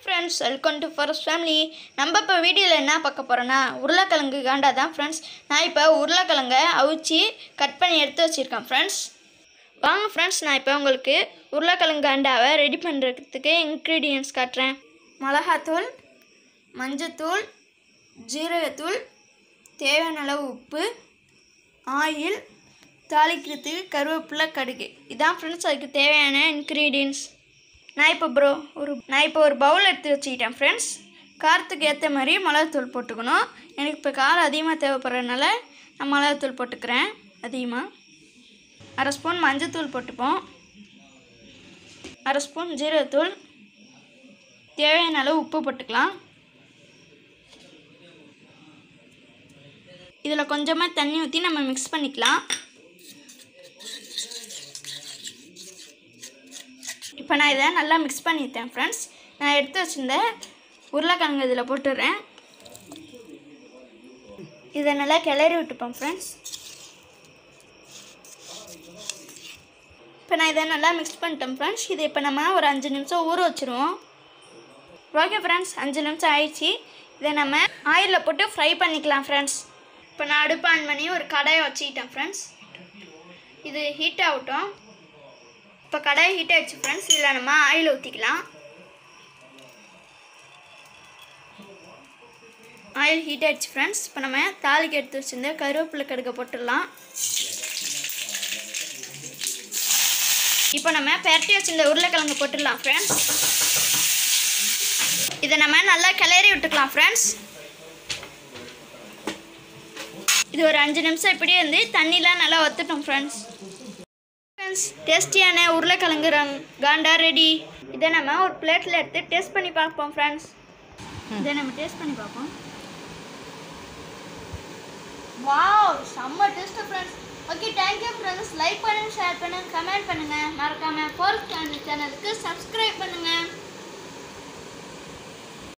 friends welcome to forest family நம்ம இப்போ வீடியோவில் என்ன பார்க்க போகிறோன்னா உருளைக்கிழங்கு காண்டா தான் ஃப்ரெண்ட்ஸ் நான் இப்போ உருளைக்கிழங்கை அவிச்சு கட் பண்ணி எடுத்து வச்சுருக்கேன் ஃப்ரெண்ட்ஸ் வாங்க ஃப்ரெண்ட்ஸ் நான் இப்போ உங்களுக்கு உருளைக்கிழங்கு காண்டாவை ரெடி பண்ணுறதுக்கு இன்க்ரீடியன்ஸ் காட்டுறேன் மிளகாத்தூள் மஞ்சத்தூள் ஜீரகத்தூள் தேவையான அளவு உப்பு ஆயில் தாளிக்கிறதுக்கு கருவேப்பிலை கடுகு இதான் ஃப்ரெண்ட்ஸ் அதுக்கு தேவையான இன்க்ரீடியன்ஸ் நான் இப்போ ப்ரோ ஒரு நான் இப்போ ஒரு பவுல் எடுத்து வச்சுக்கிட்டேன் ஃப்ரெண்ட்ஸ் காரத்துக்கு ஏற்ற மாதிரி மிளகாத்தூள் போட்டுக்கணும் எனக்கு இப்போ காரம் அதிகமாக தேவைப்படுறதுனால நான் மிளகாத்தூள் போட்டுக்கிறேன் அதிகமாக அரை ஸ்பூன் மஞ்சத்தூள் போட்டுப்போம் அரை ஸ்பூன் ஜீரகத்தூள் தேவையான அளவு உப்பு போட்டுக்கலாம் இதில் கொஞ்சமாக தண்ணி ஊற்றி நம்ம மிக்ஸ் பண்ணிக்கலாம் இப்போ நான் இதை நல்லா மிக்ஸ் பண்ணிட்டேன் ஃப்ரெண்ட்ஸ் நான் எடுத்து வச்சிருந்த உருளைக்கிழங்கு இதில் போட்டுடுறேன் இதை நல்லா கிளறி விட்டுப்போம் ஃப்ரெண்ட்ஸ் இப்போ நான் இதை நல்லா மிக்ஸ் பண்ணிட்டேன் ஃப்ரெண்ட்ஸ் இதை இப்போ நம்ம ஒரு அஞ்சு நிமிஷம் ஊற வச்சுருவோம் ஓகே ஃப்ரெண்ட்ஸ் அஞ்சு நிமிஷம் ஆயிடுச்சு இதை நம்ம ஆயிலில் போட்டு ஃப்ரை பண்ணிக்கலாம் ஃப்ரெண்ட்ஸ் இப்போ நான் அடுப்பு ஆன் பண்ணி ஒரு கடாயை வச்சுக்கிட்டேன் ஃப்ரெண்ட்ஸ் இது ஹீட் ஆகட்டும் இப்போ கடாய் ஹீட் ஆயிடுச்சு ஃப்ரெண்ட்ஸ் இதில் நம்ம ஆயில் ஊற்றிக்கலாம் ஆயில் ஹீட் ஆயிடுச்சு ஃப்ரெண்ட்ஸ் இப்போ நம்ம தாளிக்கு எடுத்து வச்சிருந்த கருவேப்பிலை கடுக்க போட்டுடலாம் இப்போ நம்ம பெரட்டி வச்சிருந்த உருளைக்கிழங்கு போட்டுடலாம் ஃப்ரெண்ட்ஸ் இதை நம்ம நல்லா கிளறி விட்டுக்கலாம் ஃப்ரெண்ட்ஸ் இது ஒரு அஞ்சு நிமிஷம் இப்படியே இருந்து தண்ணிலாம் நல்லா வத்துட்டோம் ஃப்ரெண்ட்ஸ் ஃப்ரெண்ட்ஸ் டேஸ்டியான உருளைக்கிழங்கு ரங் காண்டா ரெடி இதை நம்ம ஒரு பிளேட்டில் எடுத்து டேஸ்ட் பண்ணி பார்ப்போம் ஃப்ரெண்ட்ஸ் இதை நம்ம டேஸ்ட் பண்ணி பார்ப்போம் வாவ் செம்ம taste friends okay thank you friends like பண்ணுங்க ஷேர் பண்ணுங்க கமெண்ட் பண்ணுங்க மறக்காம ஃபோர்த் சேனலுக்கு சப்ஸ்கிரைப் பண்ணுங்க